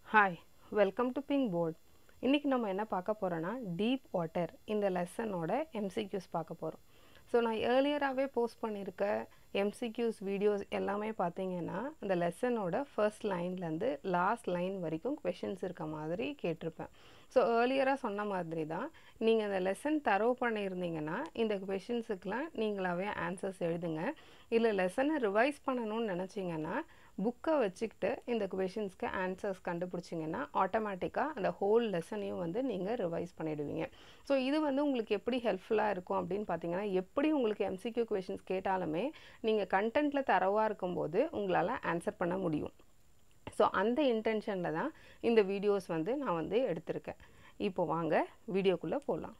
hi welcome to pink board இன்றைக்கி நம்ம என்ன பார்க்க போகிறோன்னா டீப் வாட்டர் இந்த லெசனோட எம்சிக்யூஸ் பார்க்க போகிறோம் ஸோ நான் ஏர்லியராகவே போஸ்ட் பண்ணியிருக்க எம்சிக்யூஸ் வீடியோஸ் எல்லாமே பார்த்தீங்கன்னா இந்த லெசனோட ஃபர்ஸ்ட் லைன்லேருந்து லாஸ்ட் லைன் வரைக்கும் கொஷின்ஸ் இருக்க மாதிரி கேட்டிருப்பேன் ஸோ ஏர்லியராக சொன்ன மாதிரி தான் நீங்கள் இந்த லெசன் தரவு பண்ணியிருந்தீங்கன்னா இந்த கொஷின்ஸுக்கெலாம் நீங்களாகவே ஆன்சர்ஸ் எழுதுங்க இல்லை லெசனை ரிவைஸ் பண்ணணும்னு நினச்சிங்கன்னா புக்கை வச்சுக்கிட்டு இந்த கொஷின்ஸ்க்கு ஆன்சர்ஸ் கண்டுபிடிச்சிங்கன்னா ஆட்டோமேட்டிக்காக அந்த ஹோல் லெசனையும் வந்து நீங்கள் ரிவைஸ் பண்ணிடுவீங்க ஸோ இது வந்து உங்களுக்கு எப்படி ஹெல்ப்ஃபுல்லாக இருக்கும் அப்படின்னு பார்த்தீங்கன்னா எப்படி உங்களுக்கு எம்சிக்யூ கொஷின்ஸ் கேட்டாலுமே நீங்கள் கண்டென்ட்டில் தரவாக இருக்கும்போது உங்களால் ஆன்சர் பண்ண முடியும் ஸோ அந்த இன்டென்ஷனில் தான் இந்த வீடியோஸ் வந்து நான் வந்து எடுத்திருக்கேன் இப்போ வாங்க வீடியோக்குள்ளே போகலாம்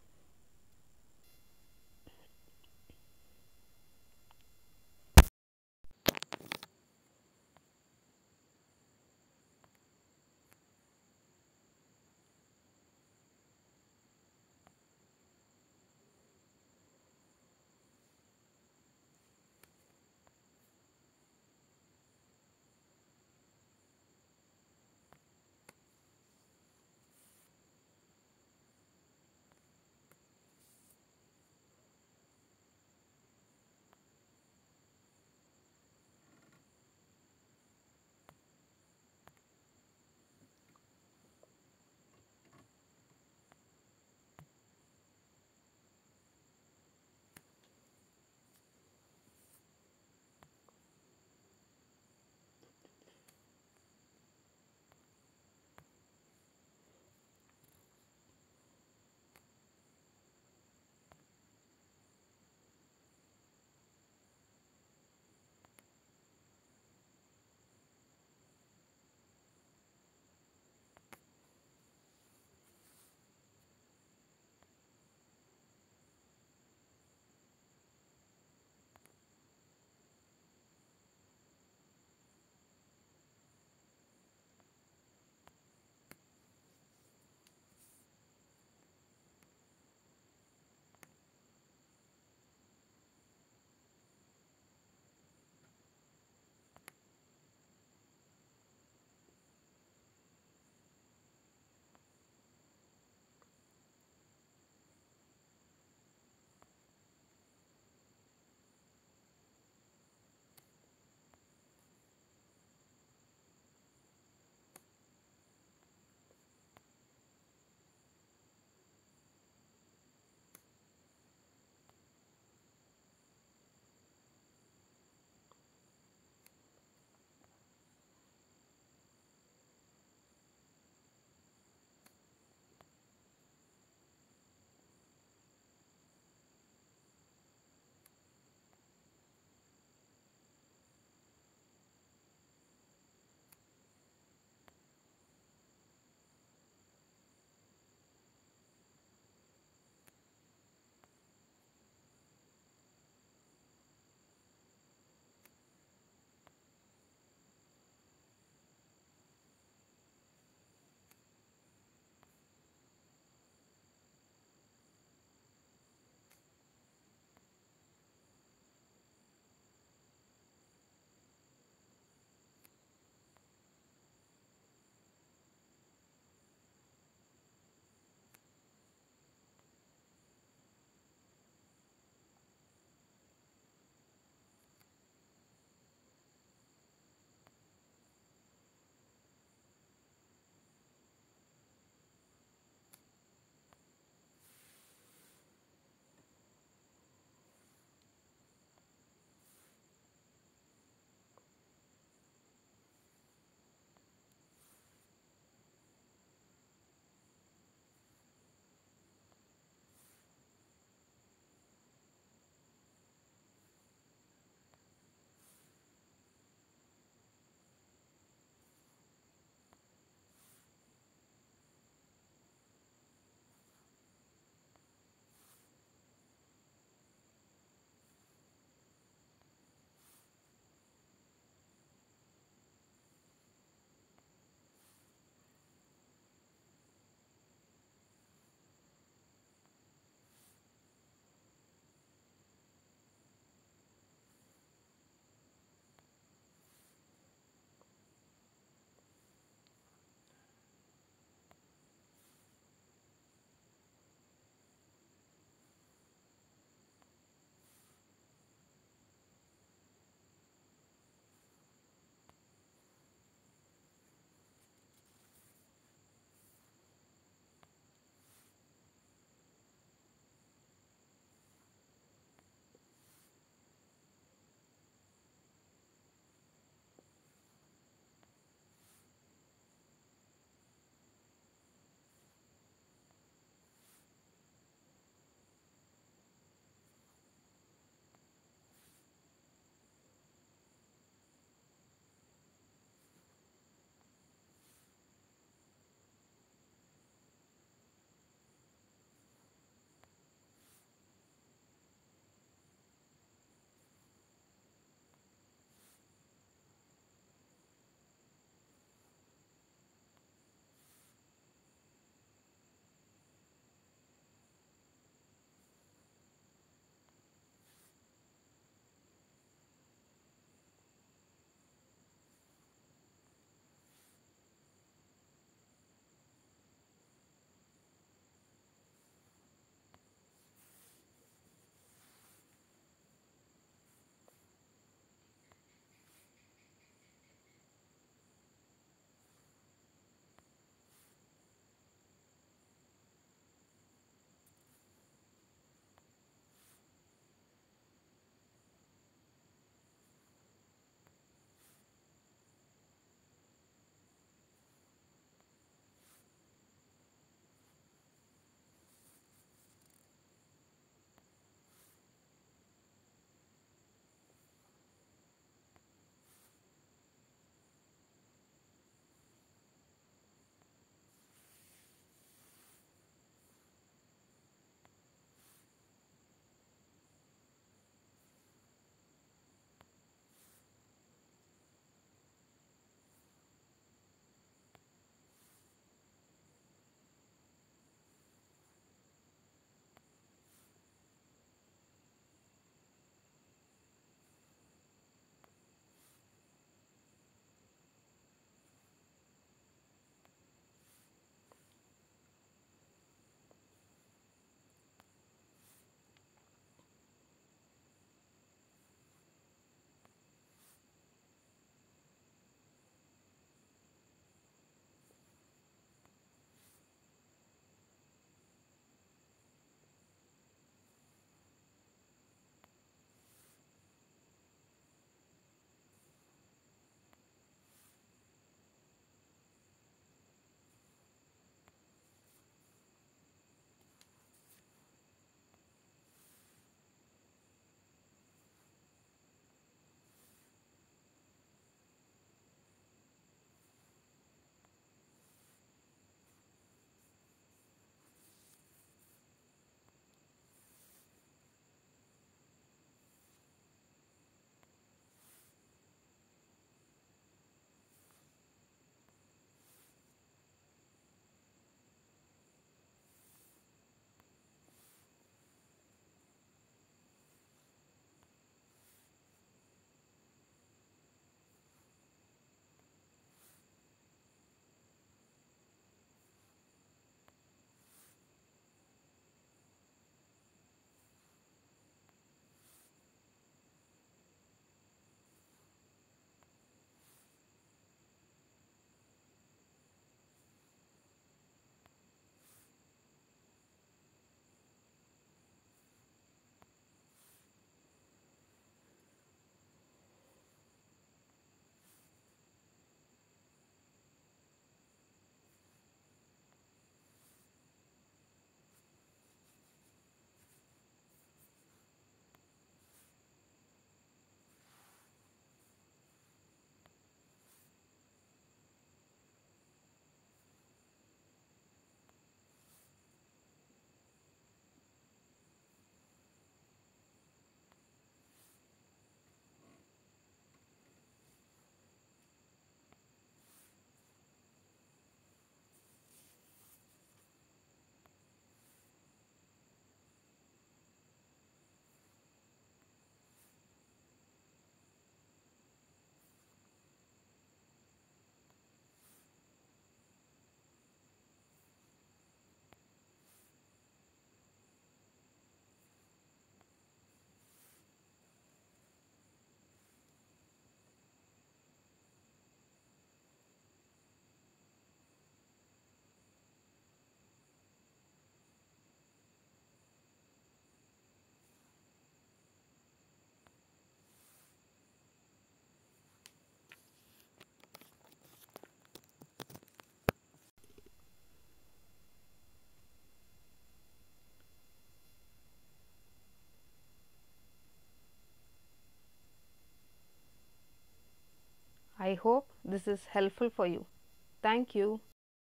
I hope this is helpful for you thank you